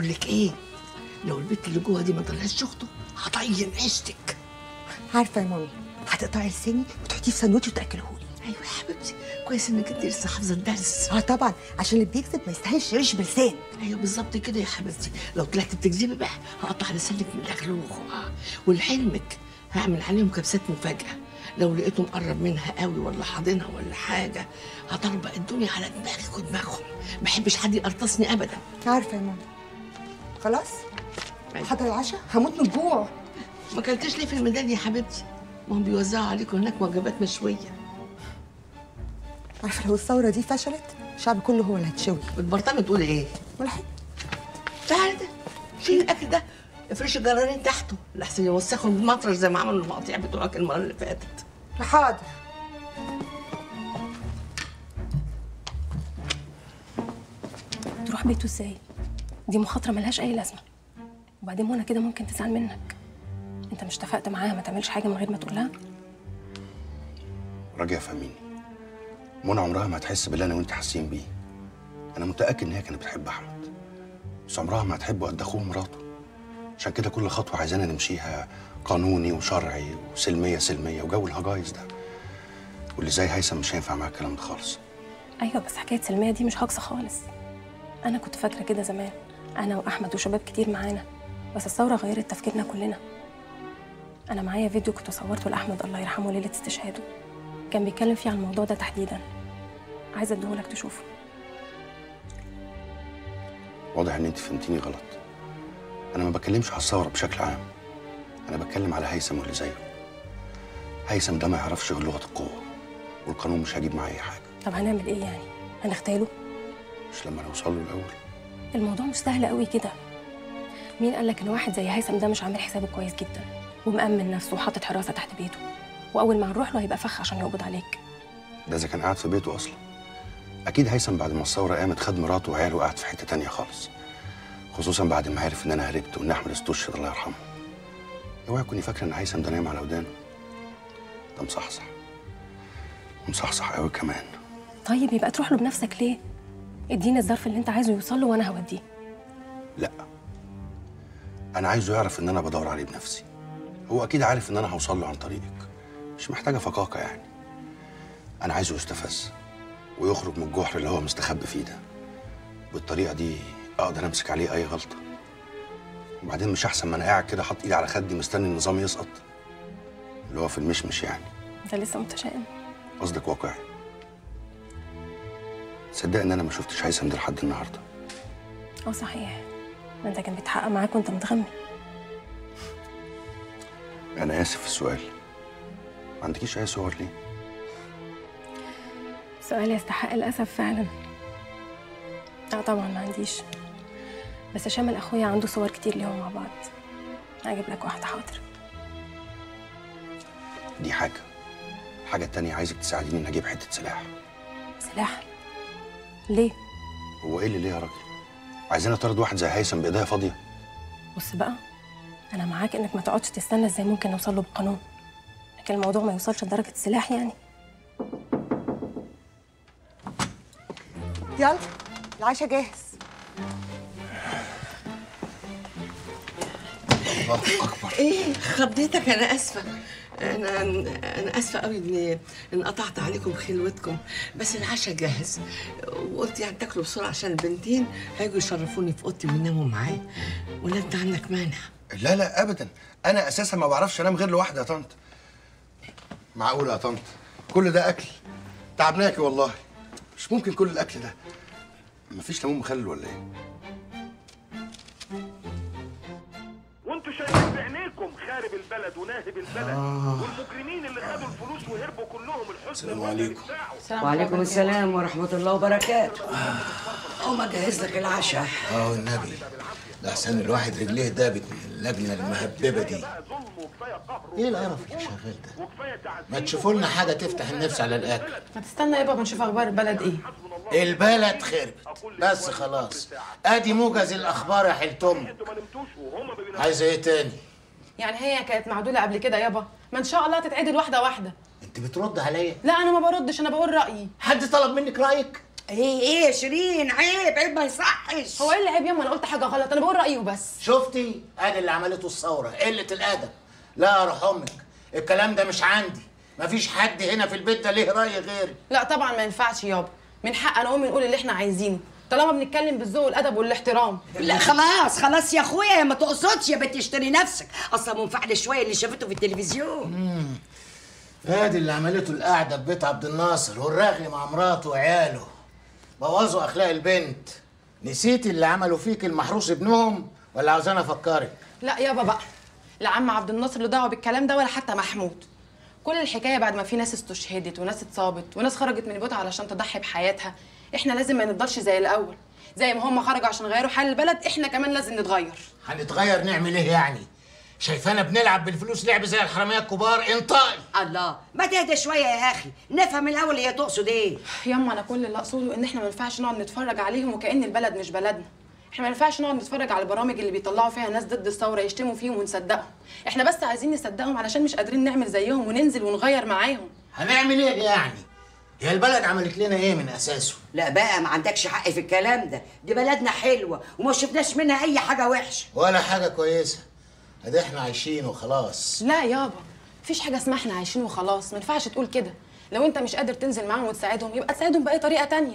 بقول لك ايه لو البنت اللي جوه دي ما طلعتش اخته هطين عيشتك عارفه يا مامي هتقطعي لساني وتحطيه في ساندوتش وتاكلهولي ايوه يا حبيبتي كويس انك انت لسه حافظه الدرس اه طبعا عشان اللي بيكذب ما يستاهلش يعيش بلسان ايوه بالظبط كده يا حبيبتي لو طلعت بتكذبي بقى هقطع لسانك من الاكل والخوع ولعلمك هعمل عليهم كبسات مفاجاه لو لقيته مقرب منها قوي ولا حاضنها ولا حاجه هطربق الدنيا على دماغك ودماغهم ما بحبش حد يقرطصني ابدا عارفه يا مامي خلاص حضر العشاء هموت من الجوع ما اكلتش ليه في الميدان يا حبيبتي ما هم بيوزعوا عليكم هناك وجبات مشويه عارفه لو الثوره دي فشلت الشعب كله هو اللي هتشوي بتبرطمي تقولي ايه ولا حاجه تعالى ده شيل الاكل ده افرش الجرارين تحته لحسن يوسخوا المطرش زي ما عملوا المقاطيع بتوعك المره اللي فاتت حاضر تروح بيته ازاي دي مخاطره ملهاش اي لازمه وبعدين منى كده ممكن تزعل منك انت مش اتفقت معاها ما تعملش حاجه من غير ما تقول لها راجع فهميني منى عمرها ما هتحس باللي انا وانت حاسين بيه انا متاكد ان هي كانت بتحب احمد بس عمرها ما هتحبه قد اخوه ومراته عشان كده كل خطوه عايزانا نمشيها قانوني وشرعي وسلميه سلميه وجو الهجايز ده واللي زي هيثم مش هينفع معاه الكلام ده خالص ايوه بس حكايه سلميه دي مش هجصه خالص انا كنت فاكره كده زمان انا واحمد وشباب كتير معانا بس الثوره غيرت تفكيرنا كلنا انا معايا فيديو كنت صورته لاحمد الله يرحمه ليله استشهاده كان بيتكلم فيه عن الموضوع ده تحديدا عايزه اديهولك تشوفه واضح ان انت فهمتيني غلط انا ما بتكلمش على الثوره بشكل عام انا بتكلم على هيثم واللي زيه هيثم ده ما يعرفش غير لغه القوه والقانون مش هيجيب معاه اي حاجه طب هنعمل ايه يعني هنغتاله مش لما نوصل له الاول الموضوع مش سهل قوي كده مين قال لك ان واحد زي هيثم ده مش عامل حسابه كويس جدا ومأمن نفسه وحاطط حراسه تحت بيته واول ما نروح له هيبقى فخ عشان يقبض عليك ده اذا كان قاعد في بيته اصلا اكيد هيثم بعد ما الثوره قامت خد مراته وعياله وقعد في حته تانية خالص خصوصا بعد ما عرف ان انا هربت وان احمد استشهد الله يرحمه اوعي تكوني فاكره ان هيثم ده نايم على ودانه ده مصحصح ومصحصح قوي كمان طيب يبقى تروح له بنفسك ليه اديني الظرف اللي انت عايزه يوصل له وانا هوديه لا انا عايزه يعرف ان انا بدور عليه بنفسي هو اكيد عارف ان انا هوصل له عن طريقك مش محتاجه فقاقه يعني انا عايزه يستفز ويخرج من الجحر اللي هو مستخبي فيه ده بالطريقه دي اقدر امسك عليه اي غلطه وبعدين مش احسن ما انا قاعد كده حاطط ايدي على خدي مستني النظام يسقط اللي هو في المشمش يعني انت لسه متشائم قصدك واقعي تصدق ان انا ما شفتش هيثم ده لحد النهارده اه صحيح ما انت كان بيتحقق معاك وانت متغمي انا اسف في السؤال ما عندكيش اي صور ليه سؤال يستحق الاسف فعلا لا طبعا ما عنديش بس شامل اخويا عنده صور كتير ليهم مع بعض هجيب لك واحده حاضر دي حاجه الحاجه التانية عايزك تساعديني ان اجيب حته سلاح سلاح ليه هو ايه اللي ليه يا راجل عايزين اطرد واحد زي هيثم بايديها فاضيه بص بقى انا معاك انك ما تقعدش تستنى ازاي ممكن نوصل له بالقانون لكن الموضوع ما يوصلش لدرجه السلاح يعني يلا العشاء جاهز الله اكبر ايه خضيتك انا اسفه انا انا اسفه قوي اني ان قطعت عليكم خلوتكم بس العشاء جاهز وقلت يعني تاكلوا بسرعه عشان البنتين هيجوا يشرفوني في اوضتي ويناموا معايا ولا انت عندك مانع لا لا ابدا انا اساسا ما بعرفش انام غير لوحدي يا طنط معقوله يا طنط كل ده اكل تعبناكي والله مش ممكن كل الاكل ده مفيش ليمون مخلل ولا ايه وانتوا شايفين بعينيكم خارب البلد وناهب البلد آه. والمجرمين اللي خدوا الفلوس وهربوا كلهم الحسن السلام عليكم وعليكم السلام ورحمة الله وبركاته أقوم أجهز لك العشاء اه النبي لحسن الواحد رجليه دابت من اللجنه المهببه دي ايه القرف اللي شغال ده ما تشوفوا لنا حاجه تفتح النفس على الاكل ما تستنى يابا ما نشوف اخبار البلد ايه البلد خربت بس خلاص ادي موجز الاخبار يا حلت امك عايزه ايه تاني يعني هي كانت معدوله قبل كده يابا ما ان شاء الله تتعدل واحده واحده انت بترد عليا لا انا ما بردش انا بقول رايي حد طلب منك رايك ايه ايه يا شيرين عيب عيب ما يصحش هو ايه اللي عيب ياما انا قلت حاجه غلط انا بقول رايي وبس شفتي ادي اللي عملته الثوره قله الادب لا اروح امك الكلام ده مش عندي مفيش حد هنا في البيت ده ليه راي غيري لا طبعا ما ينفعش يابا من حق انا وامي نقول اللي احنا عايزينه طالما بنتكلم بالذوق والادب والاحترام لا خلاص خلاص يا اخويا ما تقصدش يا بنت اشتري نفسك اصلا منفعل شويه اللي شافته في التلفزيون ادي اللي عملته القعده في بيت عبد الناصر والرغي مع مراته وعياله بوظوا اخلاق البنت نسيتي اللي عملوا فيك المحروس ابنهم ولا عاوزاني افكرك لا يابا بقى لا عم عبد الناصر له دعوه بالكلام ده ولا حتى محمود كل الحكايه بعد ما في ناس استشهدت وناس اتصابت وناس خرجت من بيوتها علشان تضحي بحياتها احنا لازم ما نفضلش زي الاول زي ما هم خرجوا عشان يغيروا حال البلد احنا كمان لازم نتغير هنتغير نعمل ايه يعني شايفانا بنلعب بالفلوس لعب زي الحراميه الكبار انطقي الله ما تهدى شويه يا اخي نفهم الاول هي تقصد ايه ياما انا كل اللي اقصده ان احنا ما ينفعش نقعد نتفرج عليهم وكأن البلد مش بلدنا احنا ما ينفعش نقعد نتفرج على البرامج اللي بيطلعوا فيها ناس ضد الثوره يشتموا فيهم ونصدقهم احنا بس عايزين نصدقهم علشان مش قادرين نعمل زيهم وننزل ونغير معاهم هنعمل ايه يعني هي البلد عملت لنا ايه من اساسه لا بقى ما عندكش حق في الكلام ده دي بلدنا حلوه وما شفناش منها اي حاجه وحشه ولا حاجه كويسه ادي احنا عايشين وخلاص لا يابا مفيش حاجه اسمها احنا عايشين وخلاص ما ينفعش تقول كده لو انت مش قادر تنزل معاهم وتساعدهم يبقى تساعدهم باي طريقه تانية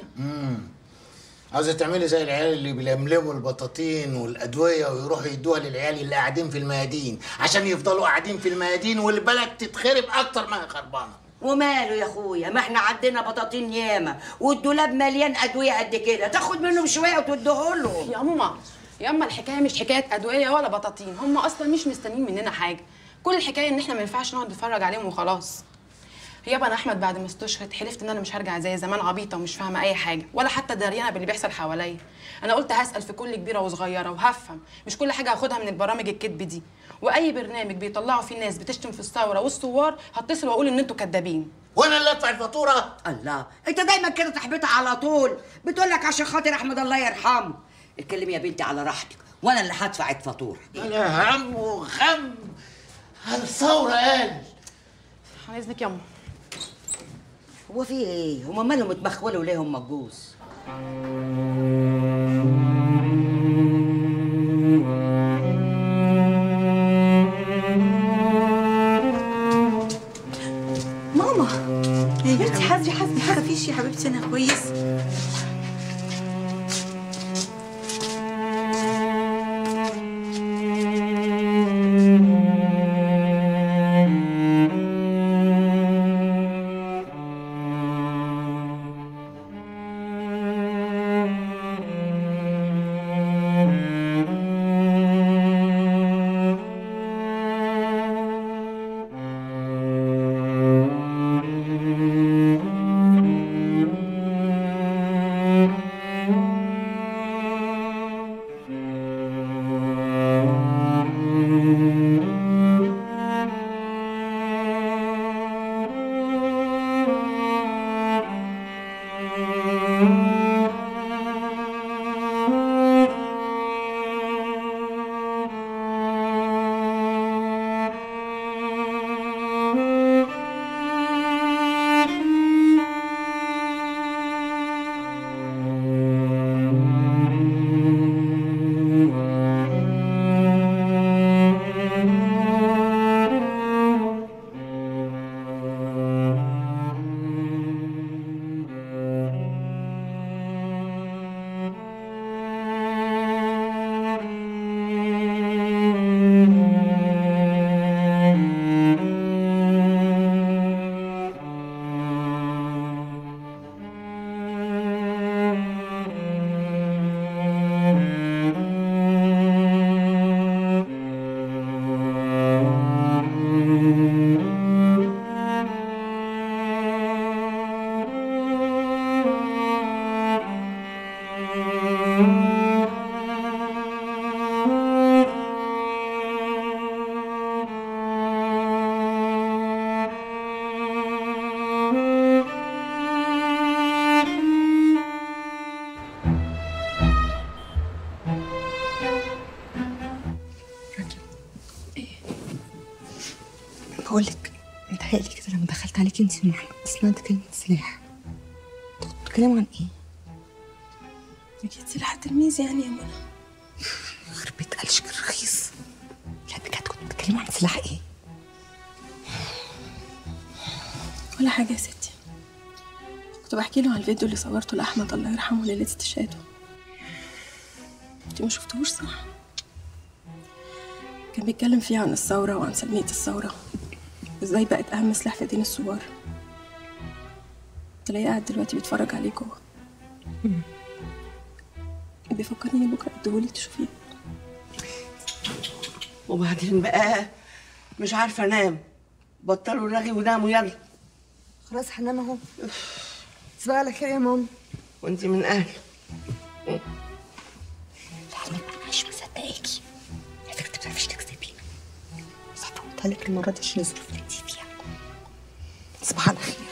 عاوزه تعملي زي العيال اللي بيلملموا البطاطين والادويه ويروحوا يدوها للعيال اللي قاعدين في الميادين عشان يفضلوا قاعدين في الميادين والبلد تتخرب اكتر ما هي خربانه وماله يا اخويا ما احنا عندنا بطاطين ياما والدولاب مليان ادويه قد كده تاخد منهم شويه وتديهولهم يا ماما يا اما الحكايه مش حكايه ادويه ولا بطاطين هم اصلا مش مستنيين مننا حاجه كل الحكايه ان احنا ما ينفعش نقعد نتفرج عليهم وخلاص يابا انا احمد بعد ما استشهد حلفت ان انا مش هرجع زي زمان عبيطه ومش فاهمه اي حاجه ولا حتى دريانه باللي بيحصل حواليا انا قلت هسال في كل كبيره وصغيره وهفهم مش كل حاجه هاخدها من البرامج الكذب دي واي برنامج بيطلعوا فيه ناس بتشتم في الثوره والثوار هتصل واقول ان انتوا كدابين وانا اللي ادفع الفاتوره الله انت دايما كده تحبطها على طول بتقول لك عشان خاطر احمد الله يرحمه اتكلمي يا بنتي على راحتك وانا اللي هدفع الفاتوره انا هم وغم الثوره قال عن اذنك يا أما. هو في ايه هما مالهم اتمخولوا ليه هم الجوز ماما يا بنتي حاسبي حاسبي ما تخافيش يا حبيبتي انا كويس بقول لك متهيألي كده لما دخلت عليك انت ومحمد سمعت كلمة سلاح انتوا بتتكلموا عن ايه؟ اكيد سلاح تلميذ يعني يا منى يخرب بيت قلشك الرخيص لا بجد كنت بتتكلمي عن سلاح ايه؟ ولا حاجه يا ستي كنت بحكي له على الفيديو اللي صورته لاحمد الله يرحمه ليله استشهاده انت ما شفتوش صح كان بيتكلم فيه عن الثوره وعن سلميه الثوره ازاي بقت اهم سلاح في دين الثوار تلاقيه قاعد دلوقتي بيتفرج عليه جوه بيفكرني بكره اديهولك تشوفيه وبعدين بقى مش عارفه انام بطلوا الرغي وناموا يلا خلاص هنام اهو تصبحي على خير يا ماما وانت من اهلي العلم انا مش مصدقاكي على فكره انت بتعرفيش تكذبي بس قلت لك المره دي عشان الظروف اللي انت فيها تصبحي على خير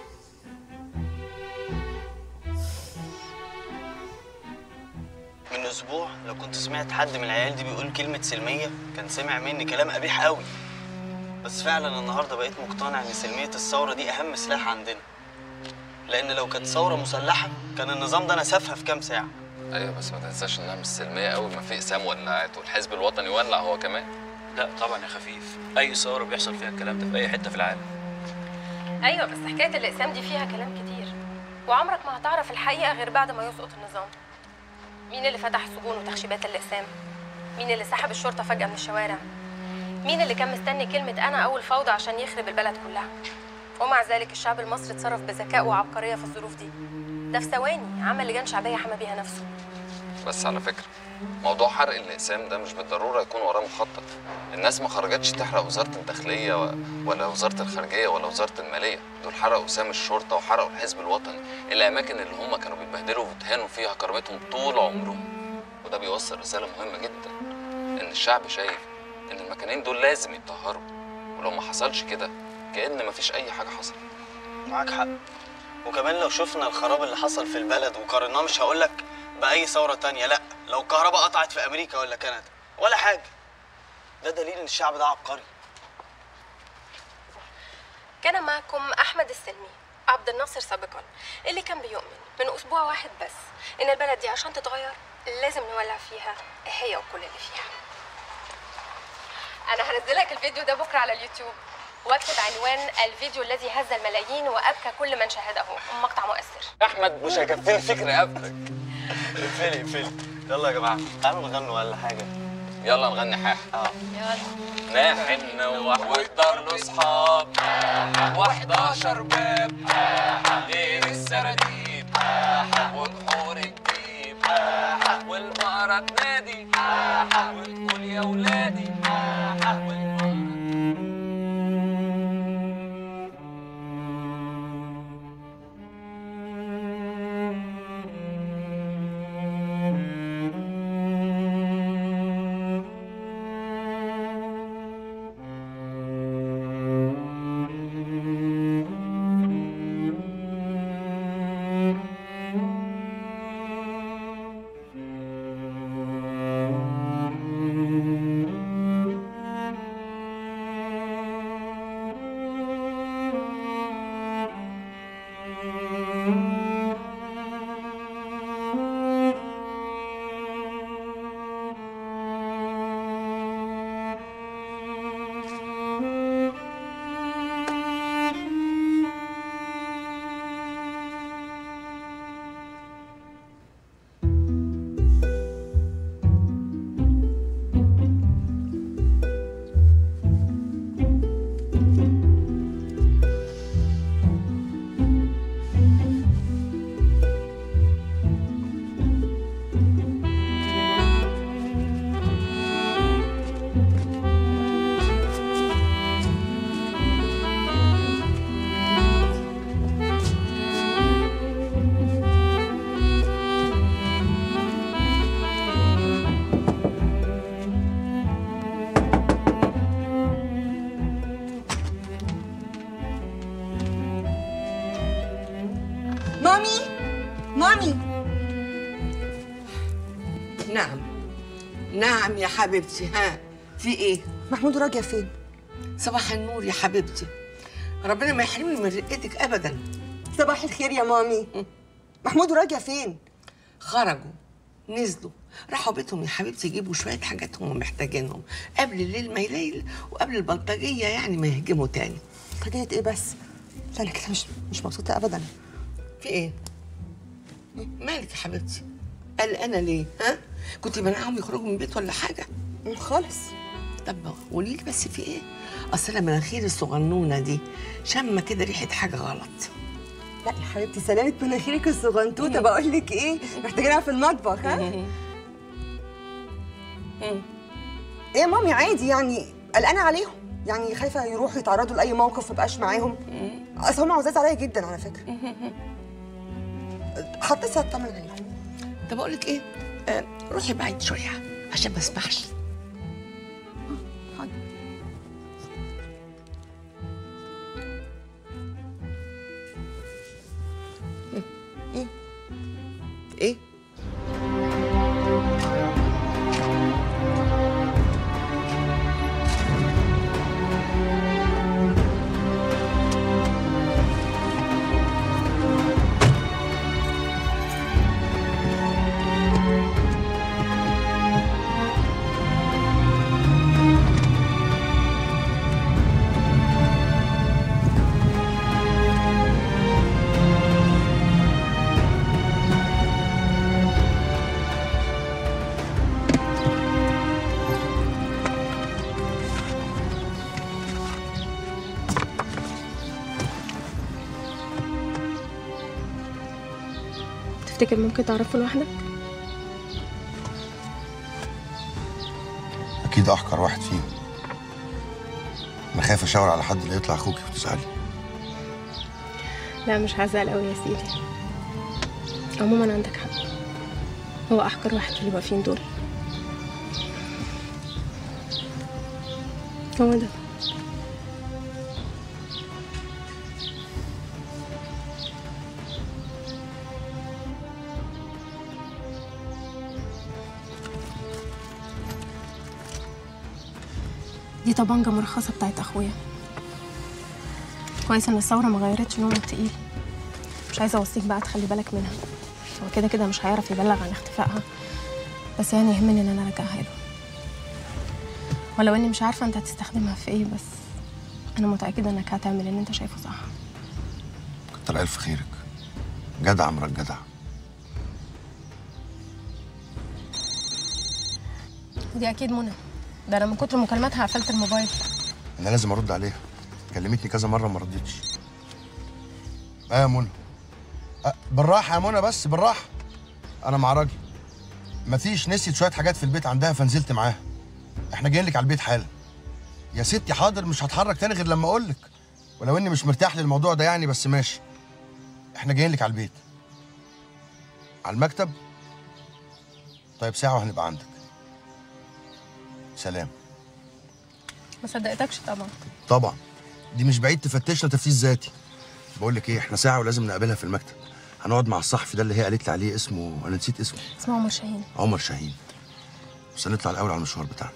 من اسبوع لو كنت سمعت حد من العيال دي بيقول كلمه سلميه كان سمع مني كلام قبيح قوي بس فعلا النهارده بقيت مقتنع ان سلميه الثوره دي اهم سلاح عندنا لان لو كانت ثوره مسلحه كان النظام ده نسفها في كام ساعه ايوه بس ما تنساش انها مش سلميه قوي ما في اقسام ولعت والحزب الوطني ولع هو كمان لا طبعا يا خفيف اي ثوره بيحصل فيها الكلام ده في اي حته في العالم ايوه بس حكايه الاقسام دي فيها كلام كتير وعمرك ما هتعرف الحقيقه غير بعد ما يسقط النظام مين اللي فتح السجون وتخشيبات الاقسام مين اللي سحب الشرطه فجاه من الشوارع مين اللي كان مستني كلمه انا اول فوضى عشان يخرب البلد كلها ومع ذلك الشعب المصري اتصرف بذكاء وعبقريه في الظروف دي ده في ثواني عمل لجان شعبيه حمى بيها نفسه بس على فكره موضوع حرق الاقسام ده مش بالضروره يكون وراه مخطط الناس ما خرجتش تحرق وزاره الداخليه و... ولا وزاره الخارجيه ولا وزاره الماليه دول حرقوا اقسام الشرطه وحرقوا الحزب الوطني الاماكن اللي هم كانوا بيتبهدلوا ويتهانوا فيها كرامتهم طول عمرهم وده بيوصل رساله مهمه جدا ان الشعب شايف ان المكانين دول لازم يتطهروا ولو ما حصلش كده كأن مفيش اي حاجه حصلت معاك حق وكمان لو شفنا الخراب اللي حصل في البلد وقارناه مش هقول لك باي ثوره تانية لا لو الكهرباء قطعت في امريكا ولا كندا ولا حاجه ده دليل ان الشعب ده عبقري كان معكم احمد السلمي عبد الناصر سابقا اللي كان بيؤمن من اسبوع واحد بس ان البلد دي عشان تتغير لازم نولع فيها هي وكل اللي فيها انا هنزلك الفيديو ده بكره على اليوتيوب واكتب عنوان الفيديو الذي هز الملايين وابكى كل من شاهده مقطع مؤثر احمد مش هيكفيني الفكر قبلك اقفلي اقفلي يلا يا جماعه تعالوا نغنوا ولا حاجه يلا نغني حاح اه يلا نحن والدار له اصحاب و11 باب غير السراديب والحور الديب والبقرة تنادي وتقول يا ولادي مامي مامي نعم نعم يا حبيبتي ها في ايه محمود راجع فين؟ صباح النور يا حبيبتي ربنا ما يحرمني من رقتك ابدا صباح الخير يا مامي محمود راجع فين؟ خرجوا نزلوا راحوا بيتهم يا حبيبتي يجيبوا شويه حاجات هم محتاجينهم قبل الليل ما يليل وقبل البلطجيه يعني ما يهجموا تاني بلطجيه ايه بس لا انا كده مش مش مبسوطه ابدا في ايه مالك يا حبيبتي قلقانه ليه ها كنت منعهم يخرجوا من البيت ولا حاجه خالص طب قولي لي بس في ايه اصل أنا مناخير الصغنونه دي شامه كده ريحه حاجه غلط لا يا حبيبتي سلامة مناخيرك الصغنطوطة بقول لك ايه محتاجينها في المطبخ ها؟ ايه يا مامي عادي يعني قلقانة عليهم يعني خايفة يروحوا يتعرضوا لأي موقف مبقاش معاهم أصل هم عزاز عليا جدا على فكرة هتصل اطمن عليهم طب اقول لك ايه آه روحي بعيد شويه عشان ما اسمعش ايه ايه تفتكر ممكن تعرفه لوحدك اكيد احقر واحد فيهم انا خايف اشاور على حد اللي يطلع اخوكي وتزعلي لا مش هزعل قوي يا سيدي عموما عندك حق هو احقر واحد في اللي واقفين دول هو ده دي طبنجة مرخصة بتاعت أخويا كويس إن الثورة ما غيرتش نومه التقيل مش عايزة أوصيك بقى تخلي بالك منها هو كده كده مش هيعرف يبلغ عن اختفائها بس يعني يهمني إن أنا أرجعها له ولو إني مش عارفة أنت هتستخدمها في إيه بس أنا متأكدة إنك هتعمل اللي أنت شايفه صح كتر الف خيرك جدع مرات جدع ودي أكيد منى ده أنا من كتر مكالماتها قفلت الموبايل انا لازم ارد عليها كلمتني كذا مره ما ردتش اه يا منى أه بالراحه يا منى بس بالراحه انا مع راجل مفيش نسيت شويه حاجات في البيت عندها فنزلت معاها احنا جايين لك على البيت حالا يا ستي حاضر مش هتحرك تاني غير لما اقول لك ولو اني مش مرتاح للموضوع ده يعني بس ماشي احنا جايين لك على البيت على المكتب طيب ساعه وهنبقى عندك سلام ما صدقتكش طبعا طبعا دي مش بعيد تفتشنا تفتيش ذاتي بقول لك ايه احنا ساعه ولازم نقابلها في المكتب هنقعد مع الصحفي ده اللي هي قالت لي عليه اسمه انا نسيت اسمه اسمه عمر شاهين عمر شاهين بس هنطلع الاول على المشوار بتاعنا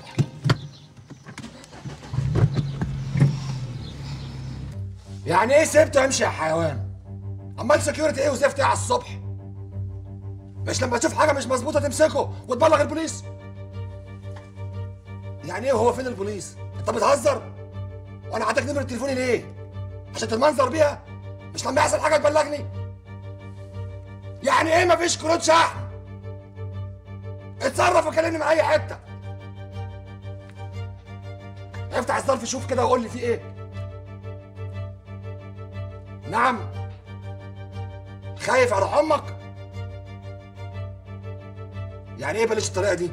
يعني ايه سبته يمشي يا حيوان امال سكيورتي ايه وزفت ايه على الصبح مش لما تشوف حاجه مش مظبوطه تمسكه وتبلغ البوليس يعني ايه هو فين البوليس انت بتهزر وانا عندك نمره تليفوني ليه عشان تتمنظر بيها مش لما يحصل حاجه تبلغني يعني ايه مفيش كروت شحن اتصرف وكلمني من اي حته افتح الظرف شوف كده وقول لي فيه ايه نعم خايف على امك يعني ايه بلاش الطريقه دي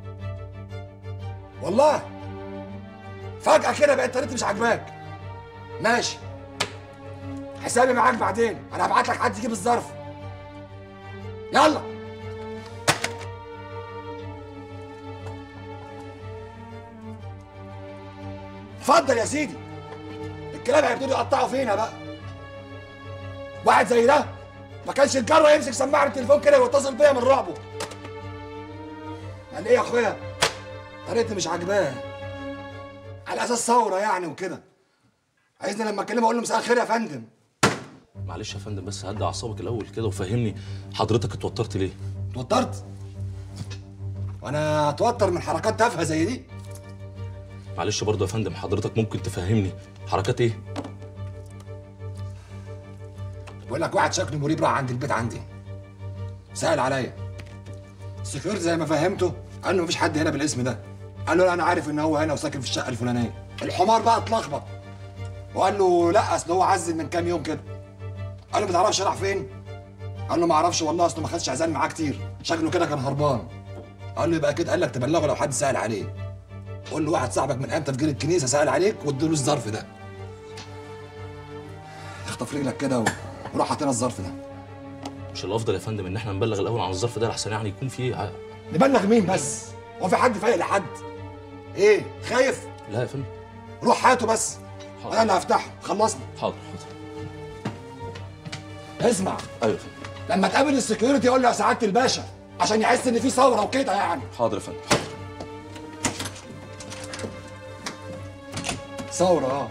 والله فجأة كده بقت طريقتي مش عاجباك ماشي حسابي معاك بعدين انا هبعت لك حد يجيب الظرف يلا اتفضل يا سيدي الكلاب هيبتدوا يقطعوا فينا بقى واحد زي ده ما كانش الجره يمسك سماعه التليفون كده ويتصل بيا من رعبه قال ايه يا اخويا طريقتي مش عاجباه على اساس ثوره يعني وكده عايزني لما اكلمه اقول له مساء الخير يا فندم معلش يا فندم بس هدي اعصابك الاول كده وفهمني حضرتك اتوترت ليه اتوترت وانا اتوتر من حركات تافهه زي دي معلش برضه يا فندم حضرتك ممكن تفهمني حركات ايه بقول لك واحد شكله مريب راح عند البيت عندي سأل عليا السكيورتي زي ما فهمته قال له مفيش حد هنا بالاسم ده قال له لا انا عارف ان هو هنا وساكن في الشقه الفلانيه الحمار بقى اتلخبط وقال له لا اصل هو عزل من كام يوم كده قال له ما تعرفش راح فين قال له ما اعرفش والله اصله ما خدش عزال معاه كتير شكله كده كان هربان قال له يبقى كده قال لك تبلغه لو حد سأل عليه قول له واحد صاحبك من امتى في جيل الكنيسه سأل عليك واديله الظرف ده اخطف رجلك كده و- وروح حاطينا الظرف ده مش الافضل يا فندم ان احنا نبلغ الاول عن الظرف ده لحسن يعني يكون فيه ع- نبلغ مين بس هو في حد فايق لحد ايه خايف لا يا فندم روح هاته بس انا اللي هفتحه خلصنا حاضر اسمع ايوه يا فندم لما تقابل السكيورتي قول له يا سعاده الباشا عشان يحس ان في ثوره وكده يعني حاضر يا فندم حاضر ثوره اه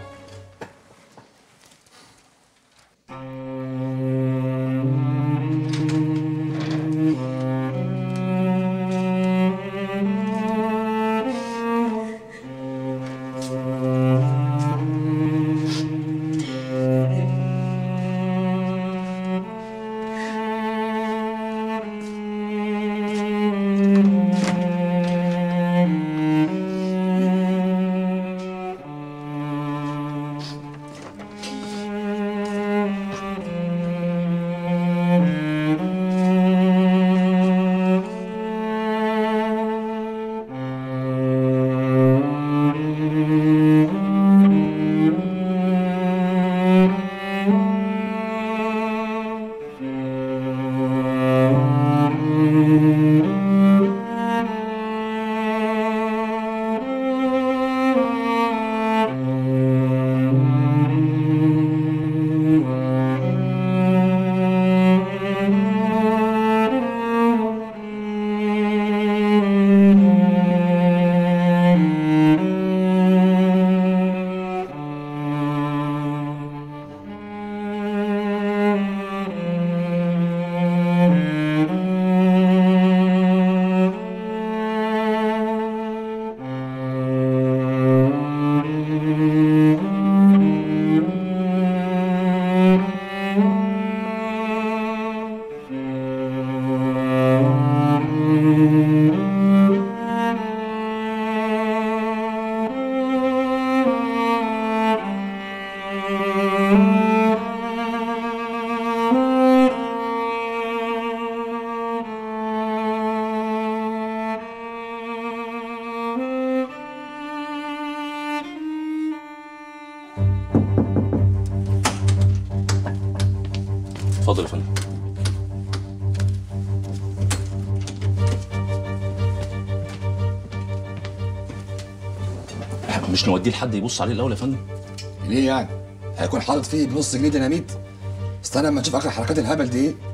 اتفضل يا فندم مش نوديه لحد يبص عليه الاول يا فندم ليه يعني هيكون حاطط فيه بنص جنيه ديناميت استنى اما نشوف اخر حركات الهبل دي ايه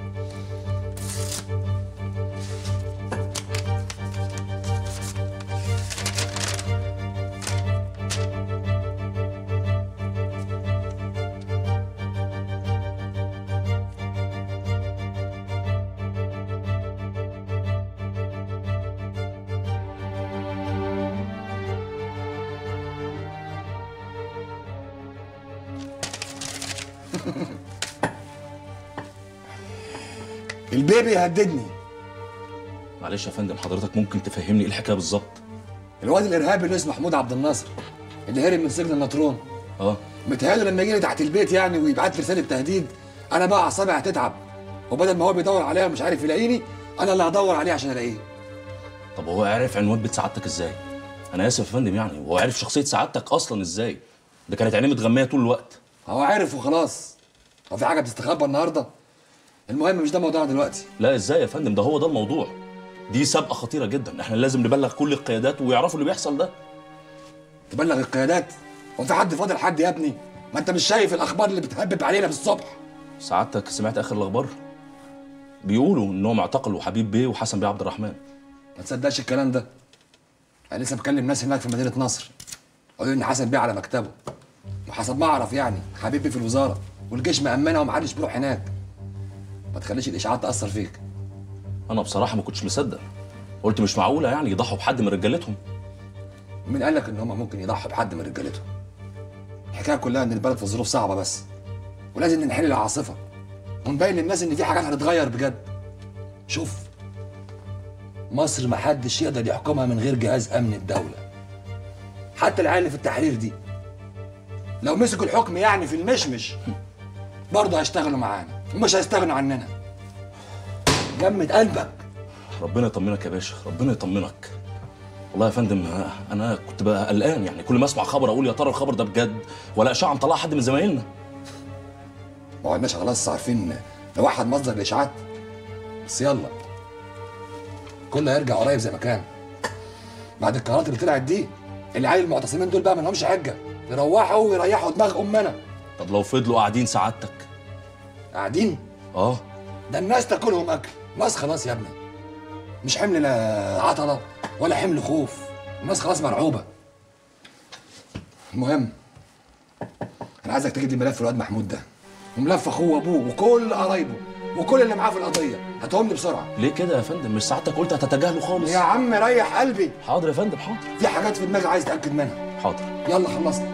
البيبي يهددني معلش يا فندم حضرتك ممكن تفهمني ايه الحكايه بالظبط الواد الارهابي اللي اسمه محمود عبد الناصر اللي هرب من سجن النطرون اه متهيأله لما يجي لي تحت البيت يعني ويبعت لي رساله تهديد انا بقى اعصابي هتتعب وبدل ما هو بيدور عليا ومش عارف يلاقيني انا اللي هدور عليه عشان الاقيه طب هو عرف عنوان بيت سعادتك ازاي انا اسف يا فندم يعني هو عرف شخصيه سعادتك اصلا ازاي ده كانت عينيه متغميه طول الوقت هو عارف وخلاص هو في حاجه بتستخبى النهارده المهم مش ده موضوعنا دلوقتي لا ازاي يا فندم ده هو ده الموضوع دي سابقه خطيره جدا احنا لازم نبلغ كل القيادات ويعرفوا اللي بيحصل ده تبلغ القيادات هو في حد فاضل حد يا ابني ما انت مش شايف الاخبار اللي بتهبب علينا بالصبح سعادتك سمعت اخر الاخبار بيقولوا انهم اعتقلوا حبيب بيه وحسن بيه عبد الرحمن ما تصدقش الكلام ده انا لسه بكلم ناس هناك في مدينه نصر قالوا لي ان حسن بيه على مكتبه وحسب ما اعرف يعني حبيبي في الوزاره والجيش مأمنها ومحدش بيروح هناك ما تخليش الاشاعات تاثر فيك انا بصراحه ما كنتش مصدق قلت مش معقوله يعني يضحوا بحد من رجالتهم مين قال لك ان هم ممكن يضحوا بحد من رجالتهم الحكايه كلها ان البلد في ظروف صعبه بس ولازم ننحل العاصفه ونبين للناس ان في حاجات هتتغير بجد شوف مصر ما حدش يقدر يحكمها من غير جهاز امن الدوله حتى العيال اللي في التحرير دي لو مسكوا الحكم يعني في المشمش برضه هيشتغلوا معانا ومش هيستغنوا عننا جمد قلبك ربنا يطمنك يا باشا ربنا يطمنك والله يا فندم أنا- انا كنت بقى قلقان يعني كل ما اسمع خبر اقول يا ترى الخبر ده بجد ولا اشاعه مطلعها حد من زمايلنا ما هو الناس خلاص عارفين نوحد مصدر الاشاعات بس يلا كله هيرجع قريب زي ما كان بعد القرارات اللي طلعت دي العيال المعتصمين دول بقى ما لهمش حجه يروحوا ويريحوا دماغ امنا طب لو فضلوا قاعدين سعادتك قاعدين اه ده الناس تاكلهم اكل ناس خلاص يا ابني مش حمل لا عطله ولا حمل خوف الناس خلاص مرعوبه المهم انا عايزك تجيب لي ملف الواد محمود ده وملف اخوه وابوه وكل قرايبه وكل اللي معاه في القضيه هاتهم لي بسرعه ليه كده يا فندم مش سعادتك قلت هتتجاهله خالص يا عم ريح قلبي حاضر يا فندم حاضر في حاجات في دماغي عايز اتاكد منها حاضر يلا خلصنا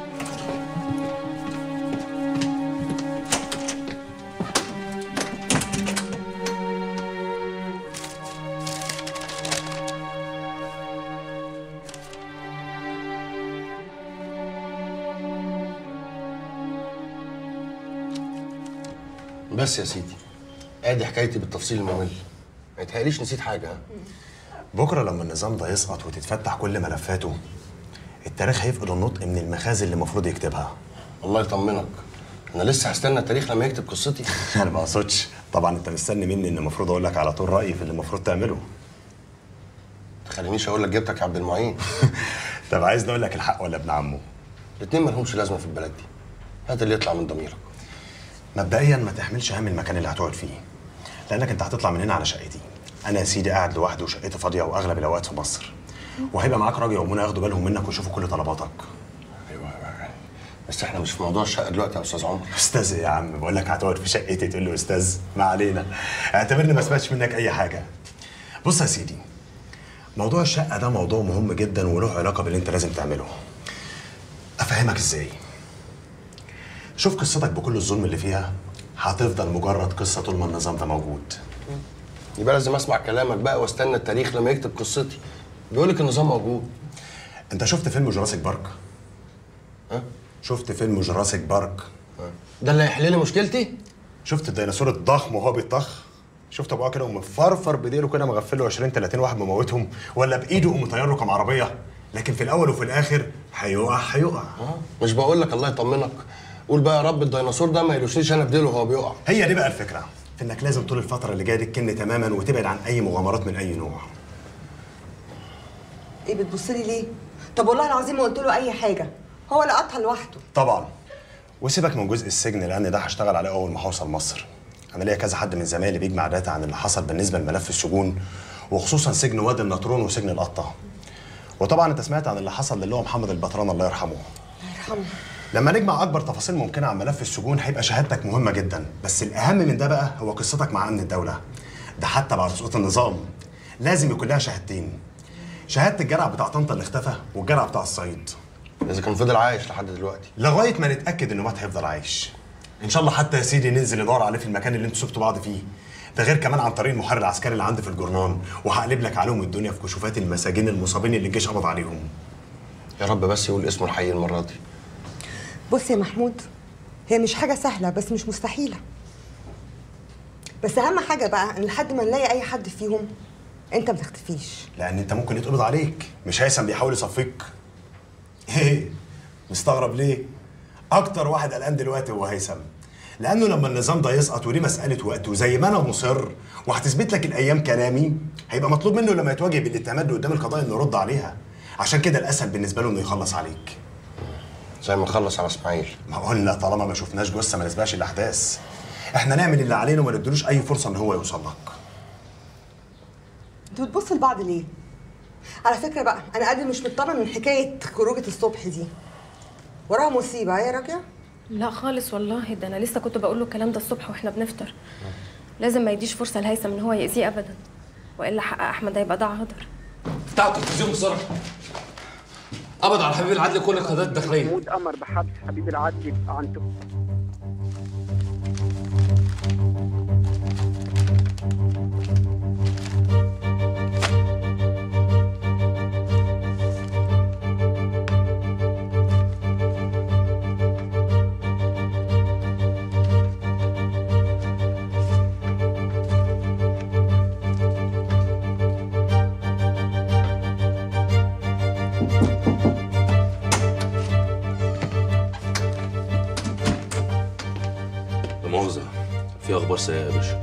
بس يا سيدي ادي حكايتي بالتفصيل الممل ما يتهيأليش نسيت حاجه ها؟ بكره لما النظام ده يسقط وتتفتح كل ملفاته التاريخ هيفقد النطق من المخازن اللي المفروض يكتبها الله يطمنك انا لسه هستنى التاريخ لما يكتب قصتي انا ما اقصدش طبعا انت مستني مني ان المفروض اقول لك على طول رايي في اللي المفروض تعمله تخلينيش اقول لك جبتك يا عبد المعين طب عايز اقول لك الحق ولا ابن عمه الاتنين مالهمش لازمه في البلد دي هات اللي يطلع من ضميرك مبدئيا ما تحملش هم المكان اللي هتقعد فيه لانك انت هتطلع من هنا على شقتي انا يا سيدي قاعد لوحدي وشقتي فاضيه واغلب الاوقات في مصر وهيبقى معاك راجل ومنى ياخدوا بالهم منك ويشوفوا كل طلباتك ايوه بس احنا مش في موضوع الشقه دلوقتي يا استاذ عمر استاذ إيه يا عم بقول لك هتقعد في شقتي تقول له استاذ ما علينا اعتبرني ما سمعتش منك اي حاجه بص يا سيدي موضوع الشقه ده موضوع مهم جدا وله علاقه باللي انت لازم تعمله افهمك ازاي شوف قصتك بكل الظلم اللي فيها هتفضل مجرد قصه طول ما النظام ده موجود يبقى لازم اسمع كلامك بقى واستنى التاريخ لما يكتب قصتي بيقول لك النظام موجود انت شفت فيلم جوراسيك بارك ها شفت فيلم جوراسيك بارك ده اللي هيحل لي مشكلتي شفت الديناصور الضخم وهو بيطخ شفت ابوها كده ومفرفر بايديه كده مغفل له 20 30 واحد مموتهم ولا بايده قوم مطير له كام عربيه لكن في الاول وفي الاخر هيقع هيقع مش بقول لك الله يطمنك قول بقى يا رب الديناصور ده ما يلوشنيش انا بديله وهو بيقع هي دي بقى الفكره في انك لازم طول الفتره اللي جايه دي تكن تماما وتبعد عن اي مغامرات من اي نوع ايه بتبصلي ليه؟ طب والله العظيم ما قلت له اي حاجه هو لقطها لوحده طبعا وسيبك من جزء السجن لان ده هشتغل عليه اول ما هوصل مصر انا ليا كذا حد من زمايلي بيجمع داتا عن اللي حصل بالنسبه لملف السجون وخصوصا سجن وادي النطرون وسجن القطه وطبعا انت سمعت عن اللي حصل للي هو محمد البطران الله يرحمه الله يرحمه لما نجمع اكبر تفاصيل ممكنه عن ملف السجون هيبقى شهادتك مهمه جدا بس الاهم من ده بقى هو قصتك مع امن الدوله ده حتى بعد سقوط النظام لازم يكون لها شهادتين شهاده الجرع بتاع طنطا اللي اختفى والجرع بتاع الصعيد اذا كان فضل عايش لحد دلوقتي لغايه ما نتاكد انه مات هيفضل عايش ان شاء الله حتى يا سيدي ننزل ندور عليه في المكان اللي انتوا سبتوا بعض فيه ده غير كمان عن طريق المحرر العسكري اللي عندي في الجرنان وهقلب لك عليهم الدنيا في كشوفات المساجين المصابين اللي الجيش قبض عليهم يا رب بس يقول اسمه الحقيقي المره دي بص يا محمود هي مش حاجه سهله بس مش مستحيله بس اهم حاجه بقى ان لحد ما نلاقي اي حد فيهم انت ما تختفيش لان انت ممكن يتقبض عليك مش هيثم بيحاول يصفيك ايه مستغرب ليه اكتر واحد قلقان دلوقتي هو هيثم لانه لما النظام ده يسقط ودي مساله وقت وزي ما انا مصر وهتثبت لك الايام كلامي هيبقى مطلوب منه لما يتواجه بالاتهامات دي قدام القضاء انه يرد عليها عشان كده الاسهل بالنسبه له انه يخلص عليك زي ما خلص على اسماعيل ما قلنا طالما ما شفناش جثه ما نسبقش الاحداث احنا نعمل اللي علينا وما ندلوش اي فرصه ان هو يوصل لك انتوا بتبصوا لبعض ليه على فكره بقى انا قلبي مش مطمن من حكايه خروجه الصبح دي وراها مصيبه يا راجل لا خالص والله ده انا لسه كنت بقول له الكلام ده الصبح واحنا بنفطر لازم ما يديش فرصه لهيثم ان هو يأذيه ابدا والا حق احمد هيبقى ده عذر بتاع التلفزيون بسرعه قبض على حبيب العدل كل القضايا الداخليه محمود امر بحبس حبيب العدل عن لا مؤاخذة في أخبار سيئة يا باشا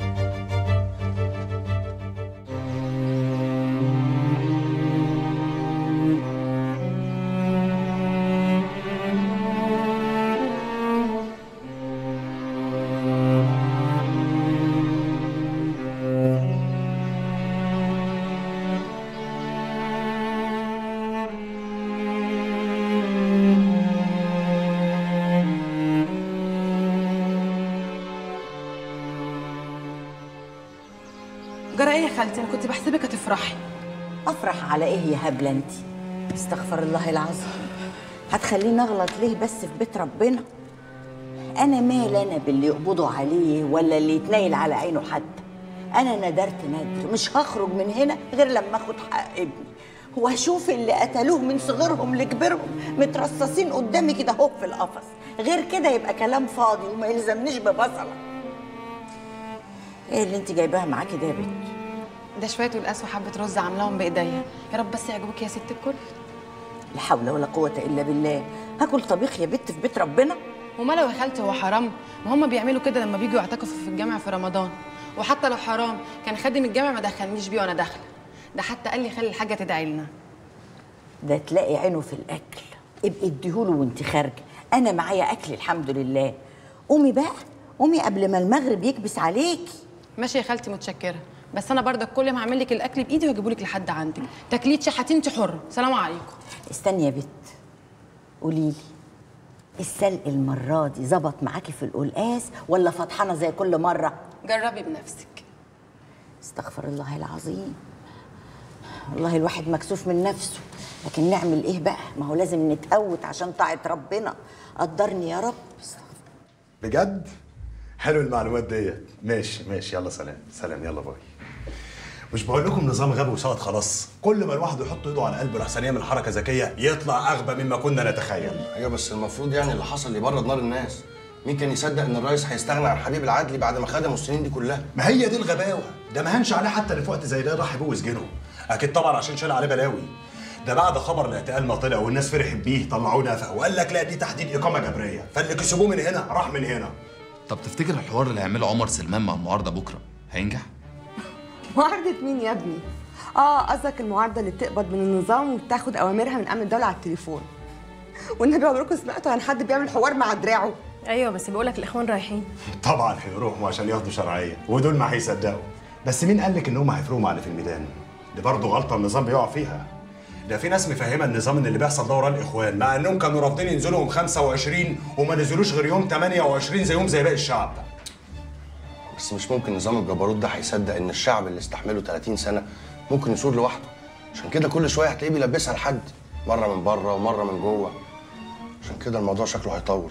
جرى ايه يا خالتي انا كنت بحسبك هتفرحي افرح على ايه يا هبله انت استغفر الله العظيم هتخليني اغلط ليه بس في بيت ربنا انا مال انا باللي يقبضوا عليه ولا اللي يتنيل على عينه حتى انا ندرت ندر مش هخرج من هنا غير لما اخد حق ابني واشوف اللي قتلوه من صغرهم لكبرهم مترصصين قدامي كده اهو في القفص غير كده يبقى كلام فاضي وما يلزمنيش ببصله ايه اللي انت جايباها معاكي ده يا بنت ده شويه والقاس وحبه رز عاملاهم بايديا يا رب بس يعجبوك يا ست الكل لا حول ولا قوه الا بالله هاكل طبيخ يا بت في بيت ربنا وما لو يا خالتي هو حرام ما هم بيعملوا كده لما بيجوا يعتكفوا في الجامع في رمضان وحتى لو حرام كان خادم الجامع ما دخلنيش بيه وانا داخله ده حتى قال لي خلي الحاجه تدعي لنا ده تلاقي عينه في الاكل ابقي اديهوله وانت خارجه انا معايا اكل الحمد لله قومي بقى قومي قبل ما المغرب يكبس عليكي ماشي يا خالتي متشكره بس انا برضك كل ما اعمل لك الاكل بايدي واجيبه لك لحد عندك تاكليه شحاتين انت حره سلام عليكم استني يا بت قولي لي السلق المره دي ظبط معاكي في القلقاس ولا فطحانه زي كل مره جربي بنفسك استغفر الله العظيم والله الواحد مكسوف من نفسه لكن نعمل ايه بقى ما هو لازم نتقوت عشان طاعه ربنا قدرني يا رب بجد حلو المعلومات ديت ماشي ماشي يلا سلام سلام يلا باي مش بقول لكم نظام غبي وسقط خلاص كل ما الواحد يحط ايده على قلبه لحسن يعمل حركه ذكيه يطلع اغبى مما كنا نتخيل ايوه بس المفروض يعني اللي حصل يبرد نار الناس مين كان يصدق ان الرئيس هيستغنى عن حبيب العدلي بعد ما خدمه السنين دي كلها ما هي دي الغباوه ده ما هنش عليه حتى اللي في وقت زي ده راح يبوظ جنه اكيد طبعا عشان شال عليه بلاوي ده بعد خبر الاعتقال ما طلع والناس فرحت بيه طلعوه نفق وقال لك لا دي تحديد اقامه جبريه فاللي كسبوه من هنا راح من هنا طب تفتكر الحوار اللي هيعمله عمر سلمان مع المعارضه بكره هينجح؟ معارضة مين يا ابني؟ اه قصدك المعارضة اللي بتقبض من النظام وبتاخد أوامرها من أمن الدولة على التليفون والنبي عمركم سمعتوا عن حد بيعمل حوار مع دراعه؟ ايوه بس بيقول لك الاخوان رايحين طبعا هيروحوا عشان ياخدوا شرعيه ودول ما هيصدقوا بس مين قال لك ان هم هيفرقوا مع اللي في الميدان دي برضه غلطه النظام بيقع فيها ده في ناس مفهمه النظام ان اللي بيحصل ده وراه الاخوان مع انهم كانوا رافضين ينزلوا يوم 25 وما نزلوش غير يوم 28 زيهم زي باقي الشعب بس مش ممكن نظام الجبروت ده هيصدق ان الشعب اللي استحمله 30 سنه ممكن يثور لوحده عشان كده كل شويه هتلاقيه بيلبسها لحد مره من بره ومره من جوه عشان كده الموضوع شكله هيطول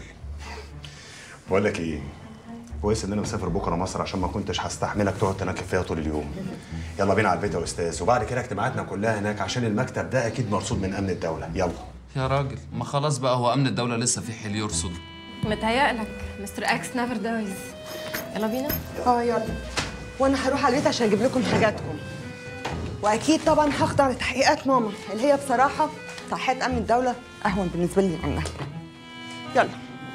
بقول لك ايه كويس ان انا مسافر بكره مصر عشان ما كنتش هستحملك تقعد تنكب فيها طول اليوم يلا بينا على البيت يا استاذ وبعد كده اجتماعاتنا كلها هناك عشان المكتب ده اكيد مرصود من امن الدوله يلا يا راجل ما خلاص بقى هو امن الدوله لسه في حيل يرصد متهيألك مستر اكس نيفر دايز يلا بينا اه يلا وانا هروح على البيت عشان اجيب لكم حاجاتكم واكيد طبعا هخضع لتحقيقات ماما اللي هي بصراحه صحيت امن الدوله اهون بالنسبه لي عنها يلا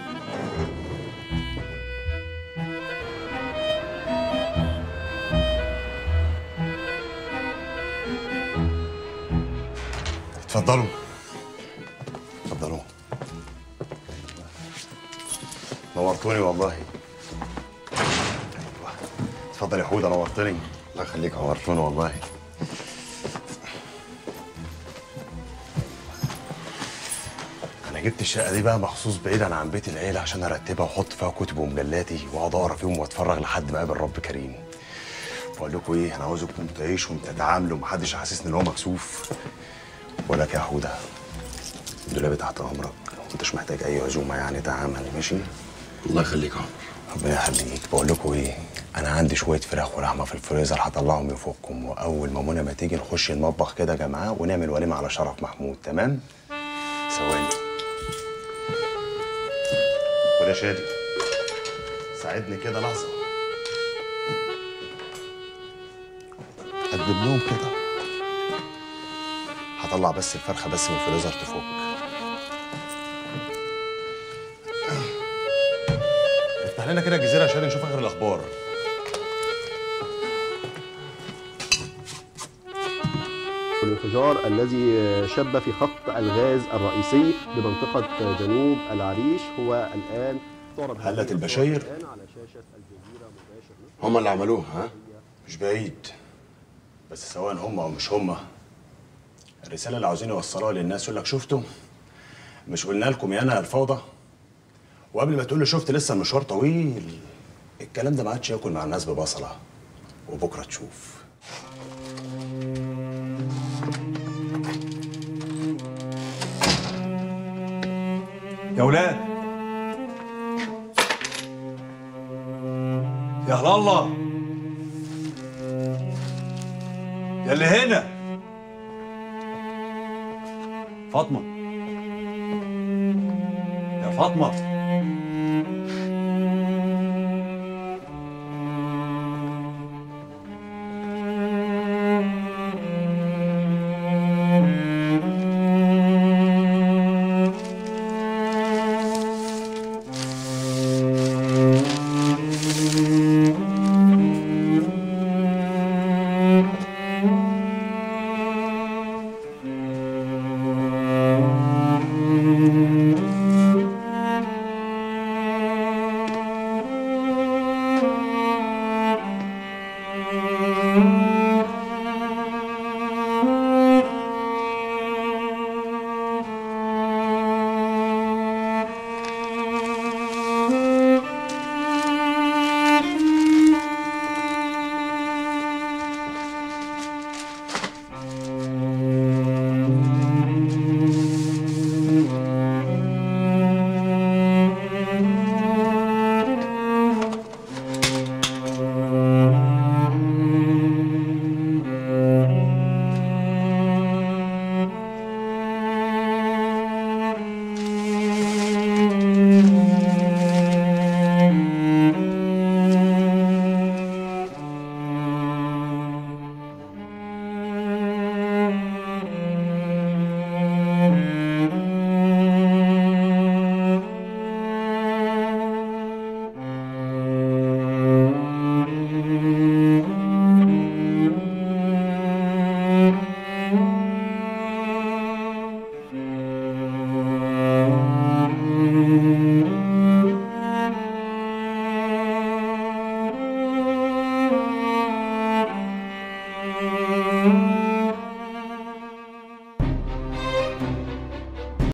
اتفضلوا اتفضلوا نورتوني والله أيوة. اتفضل يا حوده نورتني الله يخليك نورتوني والله انا جبت الشقه دي بقى مخصوص بعيدا عن بيت العيله عشان ارتبها واحط فيها كتب ومجلاتي واقعد اقرا فيهم واتفرج لحد ما اقابل رب كريم بقول لكم ايه انا عاوزكم تعيشوا وتتعاملوا ومحدش يحسسني ان هو مكسوف ولا يا حوده دولابي تحت امرك انتش محتاج اي عزومه يعني تعامل ماشي الله يخليك يا عمر ربنا يخليك بقول لكم ايه انا عندي شويه فراخ ولحمه في الفريزر هطلعهم يفكم واول ما منى ما تيجي نخش المطبخ كده يا جماعه ونعمل وليمه على شرف محمود تمام ثواني ولا شادي ساعدني كده لحظه قدم لهم كده هطلع بس الفرخه بس من الفريزر تفك افتح لنا كده الجزيره عشان نشوف اخر الاخبار الانفجار الذي شب في خط الغاز الرئيسي بمنطقة جنوب العريش هو الآن تعرض هلت البشاير على شاشة الجزيرة مباشر هم اللي عملوه ها مش بعيد بس سواء هم او مش هم الرساله اللي عاوزين يوصلوها للناس يقول لك شفتوا مش قلنا لكم يا انا الفوضى وقبل ما تقول له شفت لسه المشوار طويل الكلام ده ما عادش ياكل مع الناس ببصله وبكره تشوف يا ولاد يا هلا الله يا اللي هنا فاطمة يا فاطمة